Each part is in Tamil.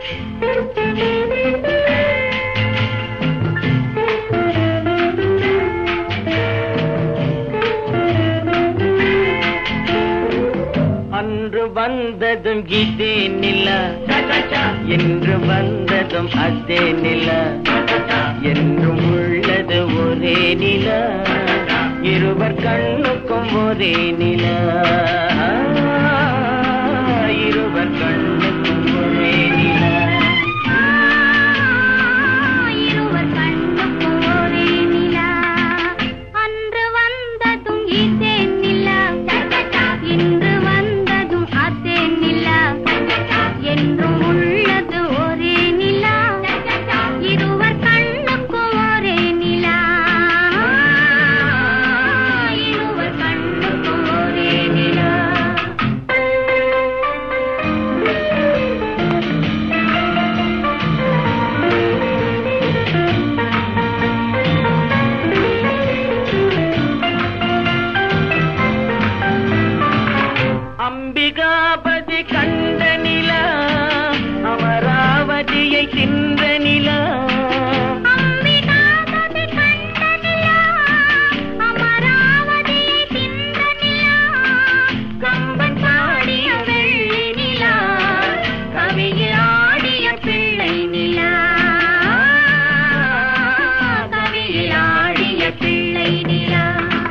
அன்று வந்ததும் இதே நில என்று வந்ததும் அதே நில என்றும் உள்ளது ஒரே நில இருவர் கண்ணுக்கும் ஒரே நில இருவர் கண்ணுக்கும் ஒரே நில இருவர் கண்ணுக்கும் ஒரே நிலா அன்று வந்ததும் இதே நிலா இன்று வந்ததும் அதே நிலா என்றும் உள்ளது ஒரே நிலா இருவர் கண்ணுக்கும் ஒரே நிலா இருவர் கண்ணுக்கும் ஒரே நிலா அம்பிகாபதி கண்ட நில அமராவதியை தின்ற நில அம்பிகாபதி கண்ட நிலா அமராவதியை தின்ற நிலா கம்பன் பாடிய வெள்ளி நிலா கவியில் ஆடிய பிள்ளை நிலா கவியில் ஆடிய பிள்ளை நிலா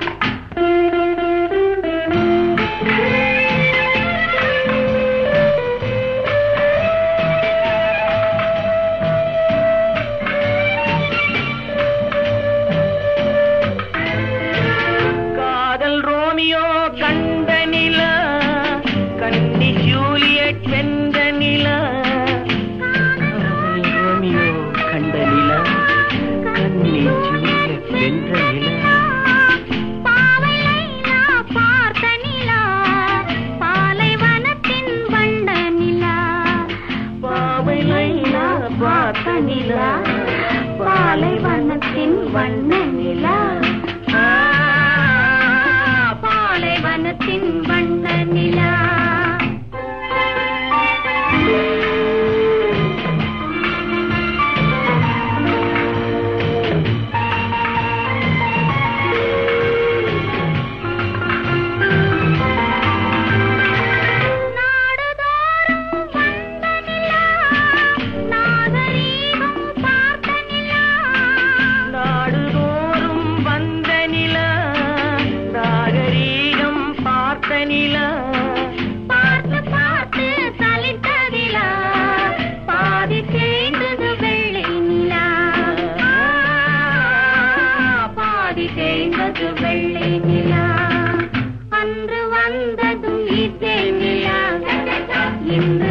காதல் ரோமியோ கண்ட நில கன்னி ஜூலியட் வென்ற நில காதல் ரோமியோ கண்ட நில கன்னி ஜூலியட் வென்ற நில பாவை லைலா பார்த்த நிலா பாலைவனத்தின் வண்ட நிலா பாவை லைலா பார்த்த நிலா பாலைவனத்தின் வண்ண நிலா பாலைவனத்தின் வண்ண நிலா நாடுதோறும் வந்த நிலா நாகரீகம் பார்த்த நிலா நாடுதோறும் வந்த நில நாகரீகம் பார்த்த நில பார்த்து பார்த்து சலித்ததிலா பாதி தேய்ந்தது வெள்ளை நிலா பாதி தேய்ந்தது வெள்ளை நிலா அன்று வந்ததும் இதே நிலா இன்று